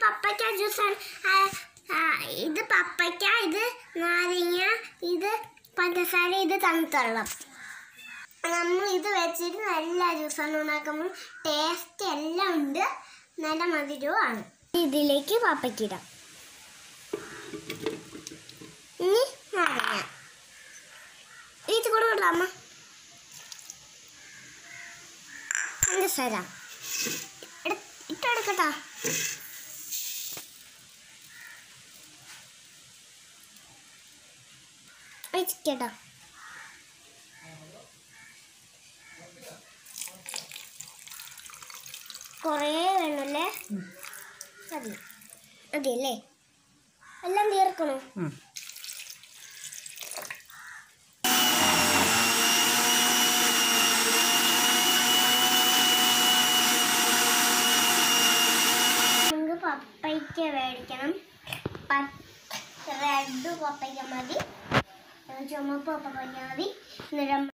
പപ്പയ്ക്ക ജ്യൂസാണ് ആ, ആ, ഇത് പപ്പയ്ക്ക ഇത് നാരങ്ങ ഇത് പഞ്ചസാര ഇത് തണുത്തള്ളം നമ്മൾ ഇത് വെച്ചിട്ട് നല്ല ജ്യൂസാണ് ഉണ്ടാക്കുമ്പോൾ ടേസ്റ്റ് എല്ലാം ഉണ്ട് നല്ല മധുരവുമാണ് ഇതിലേക്ക് പപ്പയ്ക്കിടാം ഇനി നാരങ്ങ ഇത് കൂടെ കൊള്ളാം അമ്മ പഞ്ചസാര എടു- ഇട്ടെടുക്കട്ടാ വെച്ചിട്ടോ കുറേ വേണമല്ലേ മതി മതിയല്ലേ എല്ലാം തീർക്കണോ ഉം. നമുക്ക് പപ്പയ്ക്ക മേടിക്കണം റെഡ് പപ്പയ്ക്ക മതി ചുമപ്പ് പപ്പയ്ക്ക മതി എന്നിട്ട് നമ്മൾ